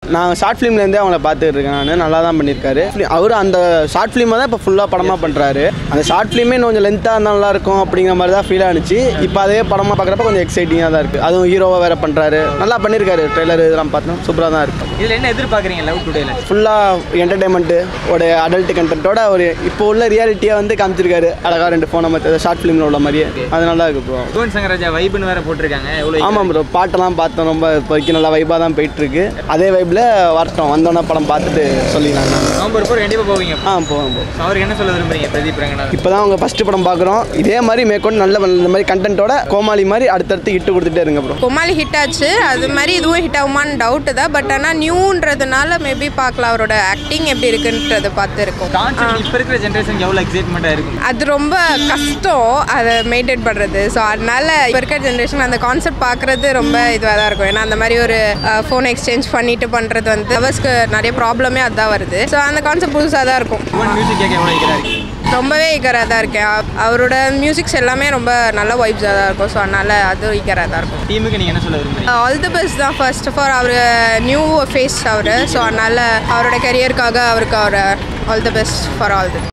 நான் ஷார்ட் ஃபிலிம்லேருந்தே அவங்கள பார்த்துட்டு இருக்கேன் நான் நல்லா தான் பண்ணியிருக்காரு அவர் அந்த ஷார்ட் ஃபிலிமை தான் இப்போ ஃபுல்லாக படமாக பண்ணுறாரு அந்த ஷார்ட் ஃபிலிமே இன்னும் கொஞ்சம் லென்த்தாக இருந்தால் நல்லா இருக்கும் அப்படிங்கிற மாதிரி தான் ஃபீல் ஆனிச்சு இப்போ அதே படமாக பார்க்குறப்ப கொஞ்சம் எக்ஸைட்டிங்காக தான் இருக்குது அதுவும் ஹீரோவாக வேறு பண்ணுறாரு நல்லா பண்ணியிருக்காரு ட்ரெய்லர் இதெல்லாம் பார்த்தோம் சூப்பராக தான் இருக்குது இதில் என்ன எதிர்பார்க்குறீங்க லவ் டுடேல ஃபுல்லாக என்டர்டைன்மெண்ட்டு ஒரு அடல்ட் கண்டென்ட்டோட ஒரு இப்போ உள்ள ரியாலிட்டியாக வந்து காமிச்சிருக்காரு அழகாக ரெண்டு ஃபோனை மற்ற ஷார்ட் ஃபிலிமில் உள்ள மாதிரியே அது நல்லா இருக்கு ப்ரோ யுவன் சங்கர் ராஜா வைப்னு வேற போட்டிருக்காங்க எவ்வளோ ஆமாம் ப்ரோ பாட்டெல்லாம் பார்த்தோம் ரொம்ப இப்போதைக்கு நல்லா வைப்பாக தான் போயிட்டுருக்கு அதே வைப்பில் வரட்டும் வந்தோன்னே படம் பார்த்துட்டு சொல்லிக்கலாம் நவம்பர் ஃபோர் கண்டிப்பாக போவீங்க ஆ போவோம் போ அவருக்கு என்ன சொல்ல விரும்புறீங்க பிரதீப் ரங்கநாதன் இப்போ தான் அவங்க ஃபஸ்ட்டு படம் பார்க்குறோம் இதே மாதிரி மேற்கொண்டு நல்ல இந்த மாதிரி கண்டென்ட்டோட கோமாளி மாதிரி அடுத்தடுத்து இட்டு கொடுத்துட்டே இருங்க ப்ரோ கொமாலி ஹிட் ஆச்சு அது மாதிரி இதுவும் ஹிட் ஆகுமான்னு டவுட்டு தான் பட் ஆனால் நியூன்றதுனால மேபி பார்க்கலாம் அவரோட ஆக்டிங் எப்படி இருக்குன்றதை பார்த்து இருக்கும் கான்செப்ட் இப்போ இருக்கிற ஜென்ரேஷனுக்கு எவ்வளோ எக்ஸைட்மெண்ட்டாக இருக்கும் அது ரொம்ப கஷ்டம் அதை மெயின்டைன் பண்ணுறது ஸோ அதனால இப்போ இருக்கிற ஜென்ரேஷன் அந்த கான்செப்ட் பார்க்குறது ரொம்ப இதுவாக தான் இருக்கும் ஏன்னா அந்த மாதிரி ஒரு ஃபோன் எக்ஸ்சேஞ்ச் பண்ணிட்டு பண்ணுறது வந்து லவர்ஸ்க்கு நிறைய ப்ராப்ளமே அதுதான் வருது ஸோ அந்த கான்செப்ட் புதுசாக தான் இருக்கும் யுவன் மியூசிக் கேட்க எவ்வளோ இருக்கிறா இருக்கு ரொம்பவே ஈகராக தான் இருக்கேன் அவ- அவரோட மியூசிக்ஸ் எல்லாமே ரொம்ப நல்ல வைப்ஸாக தான் இருக்கும் ஸோ அதனால அது ஈகராக தான் இருக்கும் டீமுக்கு நீங்கள் என்ன சொல்ல விரும்புறீங்க ஆல் தி பெஸ்ட் தான் ஃபர்ஸ்ட் ஆஃப் ஆல் அவர் நியூ ஃபேஸ் அவர் ஸோ அதனால் அவரோட கரியருக்காக அவருக்கு அவர் all the best for all the